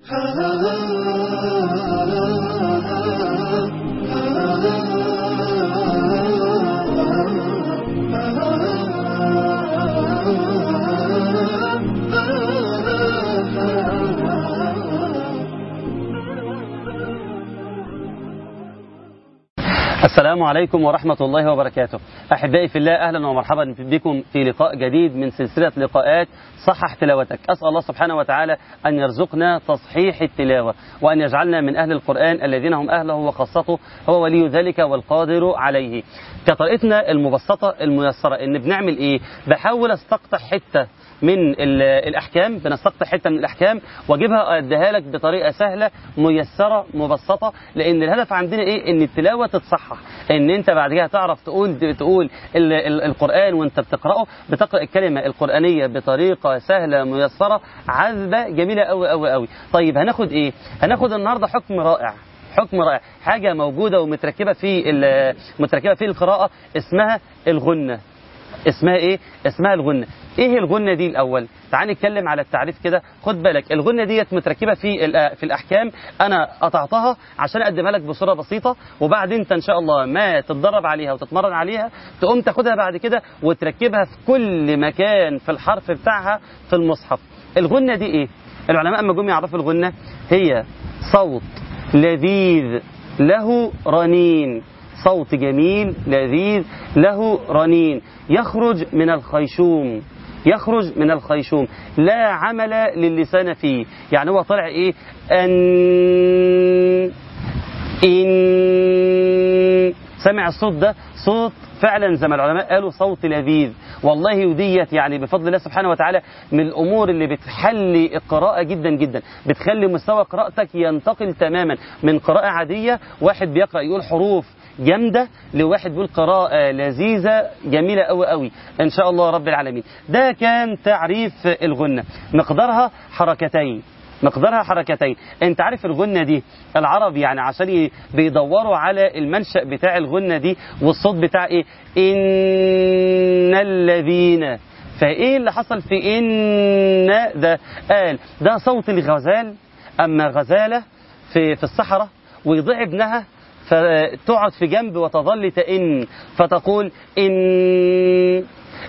السلام عليكم ورحمة الله وبركاته أحبائي في الله أهلا ومرحبا بكم في لقاء جديد من سلسلة لقاءات صحح تلاوتك أسأل الله سبحانه وتعالى أن يرزقنا تصحيح التلاوة وأن يجعلنا من أهل القرآن الذين هم أهله وخاصته هو ولي ذلك والقادر عليه كطريقتنا المبسطة الميسرة إن بنعمل إيه بحاول استقطع حتة من الأحكام بنستقطع حتة من الأحكام وأجيبها أديها لك بطريقة سهلة ميسرة مبسطة لأن الهدف عندنا إيه إن التلاوة تتصحح إن أنت بعد كده تعرف تقول تقول ال ال القرآن وأنت بتقرأه بتقرأ الكلمة القرآنية بطريقة سهلة ميسرة عذبة جميلة أوي أوي أوي طيب هناخد إيه هناخد النهاردة حكم رائع حكم رائع حاجة موجودة ومتركبة في متركبة في القراءة اسمها الغنة اسمها ايه اسمها الغنة ايه الغنة دي الاول تعال نتكلم على التعريف كده خد بالك الغنة ديت متركبة في في الاحكام انا قطعتها عشان اقدمها لك بصورة بسيطة وبعدين انت ان شاء الله ما تتدرب عليها وتتمرن عليها تقوم تاخدها بعد كده وتركبها في كل مكان في الحرف بتاعها في المصحف الغنة دي ايه العلماء اما جم يعرفوا الغنة هي صوت لذيذ له رنين صوت جميل لذيذ له رنين يخرج من الخيشوم يخرج من الخيشوم لا عمل للسان فيه يعني هو طلع ايه ان ان سمع الصوت ده صوت فعلا زي ما العلماء قالوا صوت لذيذ والله وديت يعني بفضل الله سبحانه وتعالى من الامور اللي بتحلي القراءه جدا جدا بتخلي مستوى قراءتك ينتقل تماما من قراءه عاديه واحد بيقرا يقول حروف جامدة لواحد بيقول قراءة لذيذة جميلة قوي قوي إن شاء الله رب العالمين ده كان تعريف الغنة مقدارها حركتين مقدارها حركتين انت عارف الغنة دي العرب يعني عشان بيدوروا على المنشأ بتاع الغنة دي والصوت بتاع ايه ان الذين فايه اللي حصل في ان ده قال ده صوت الغزال اما غزالة في في الصحراء ويضيع ابنها فتقعد في جنب وتظل تئن فتقول إن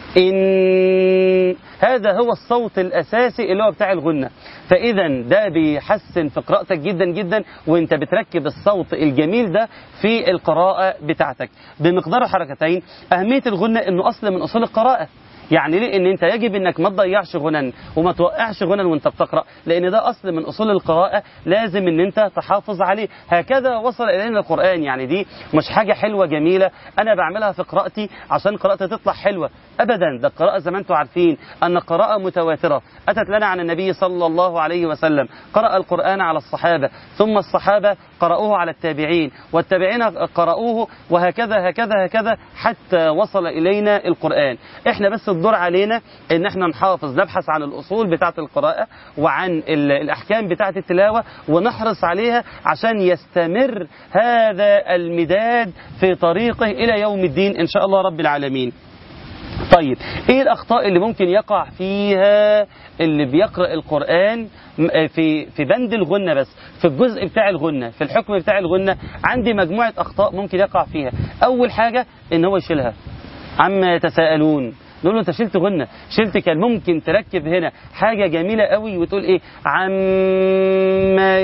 إن هذا هو الصوت الأساسي اللي هو بتاع الغنة فإذا ده بيحسن في قراءتك جدا جدا وانت بتركب الصوت الجميل ده في القراءة بتاعتك بمقدار حركتين أهمية الغنة أنه أصل من أصول القراءة يعني ليه ان انت يجب انك ما تضيعش غنن وما توقعش غنن وانت بتقرا لان ده اصل من اصول القراءه لازم ان انت تحافظ عليه هكذا وصل الينا القران يعني دي مش حاجه حلوه جميله انا بعملها في قراءتي عشان قراءتي تطلع حلوه ابدا ده القراءه زي ما انتم عارفين ان القراءه متواتره اتت لنا عن النبي صلى الله عليه وسلم قرا القران على الصحابه ثم الصحابه قرأوه على التابعين والتابعين قرأوه وهكذا هكذا هكذا حتى وصل إلينا القرآن احنا بس الدور علينا ان احنا نحافظ نبحث عن الأصول بتاعة القراءة وعن الأحكام بتاعة التلاوة ونحرص عليها عشان يستمر هذا المداد في طريقه إلى يوم الدين إن شاء الله رب العالمين طيب ايه الاخطاء اللي ممكن يقع فيها اللي بيقرا القران في في بند الغنه بس في الجزء بتاع الغنه في الحكم بتاع الغنه عندي مجموعه اخطاء ممكن يقع فيها اول حاجه ان هو يشيلها عما يتساءلون نقول له انت شلت غنة شلت كان ممكن تركب هنا حاجة جميلة قوي وتقول ايه عما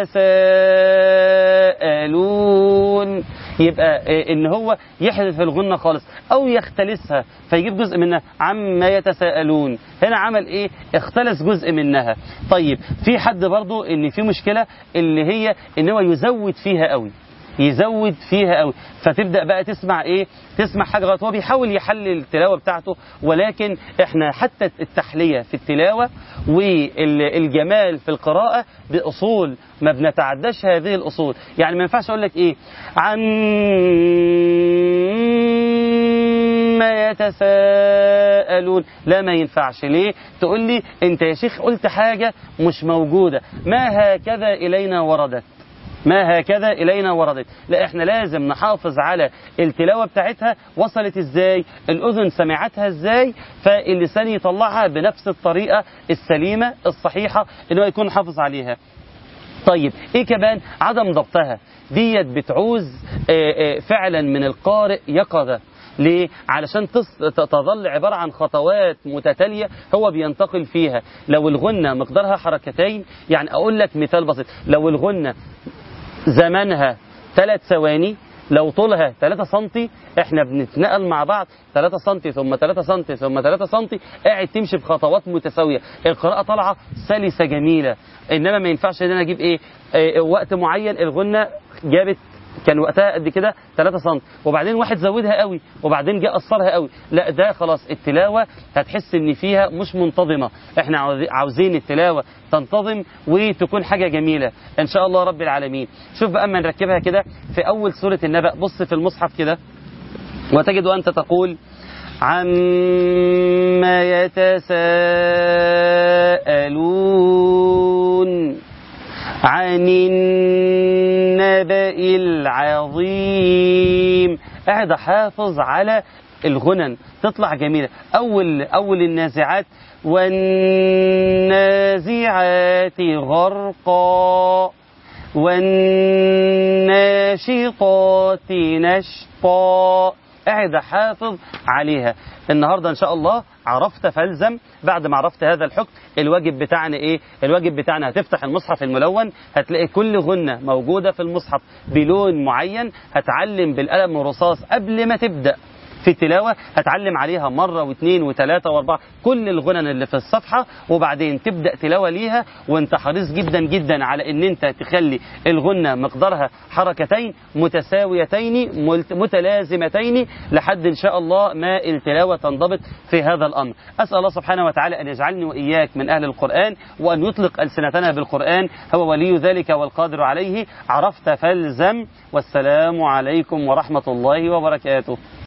يتساءلون يبقى إيه ان هو يحذف الغنة خالص او يختلسها فيجيب جزء منها عما يتساءلون هنا عمل ايه اختلس جزء منها طيب في حد برضو ان في مشكلة اللي هي ان هو يزود فيها قوي يزود فيها قوي فتبدا بقى تسمع ايه تسمع حاجه غلط هو بيحاول يحلل التلاوه بتاعته ولكن احنا حتى التحليه في التلاوه والجمال في القراءه باصول ما بنتعداش هذه الاصول يعني ما ينفعش اقول لك ايه عن ما يتساءلون لا ما ينفعش ليه تقول لي انت يا شيخ قلت حاجه مش موجوده ما هكذا الينا وردت ما هكذا إلينا وردت لا إحنا لازم نحافظ على التلاوة بتاعتها وصلت إزاي الأذن سمعتها إزاي فاللسان يطلعها بنفس الطريقة السليمة الصحيحة اللي هو يكون حافظ عليها طيب ايه كمان عدم ضبطها ديت بتعوز آه، آه، فعلا من القارئ يقظة ليه؟ علشان تص- ت- تظل عبارة عن خطوات متتالية هو بينتقل فيها لو الغنة مقدارها حركتين يعني أقول لك مثال بسيط لو الغنة زمنها ثلاث ثواني لو طولها 3 سم احنا بنتنقل مع بعض 3 سم ثم 3 سم ثم 3 سم قاعد تمشي بخطوات متساويه القراءه طالعه سلسه جميله انما ما ينفعش ان انا اجيب ايه آه، وقت معين الغنه جابت كان وقتها قد كده 3 سم وبعدين واحد زودها قوي وبعدين جه قصرها قوي لا ده خلاص التلاوه هتحس ان فيها مش منتظمه احنا عاوز- عاوزين التلاوه تنتظم وتكون حاجه جميله ان شاء الله رب العالمين شوف بقى اما نركبها كده في اول سوره النبأ بص في المصحف كده وتجد أنت تقول عما يتساءلون عن النبأ العظيم قاعد حافظ على الغنن تطلع جميلة أول أول النازعات والنازعات غرقا والناشطات نشطا قاعد حافظ عليها النهارده ان شاء الله عرفت فالزم بعد ما عرفت هذا الحكم الواجب بتاعنا ايه الواجب بتاعنا هتفتح المصحف الملون هتلاقي كل غنة موجودة في المصحف بلون معين هتعلم بالقلم الرصاص قبل ما تبدأ في التلاوة هتعلم عليها مرة واثنين وثلاثة واربعة كل الغنن اللي في الصفحة وبعدين تبدأ تلاوة ليها وانت حريص جدا جدا على ان انت تخلي الغنة مقدارها حركتين متساويتين ملت- متلازمتين لحد ان شاء الله ما التلاوة تنضبط في هذا الامر اسأل الله سبحانه وتعالى ان يجعلني واياك من اهل القرآن وان يطلق السنتنا بالقرآن هو ولي ذلك والقادر عليه عرفت فالزم والسلام عليكم ورحمة الله وبركاته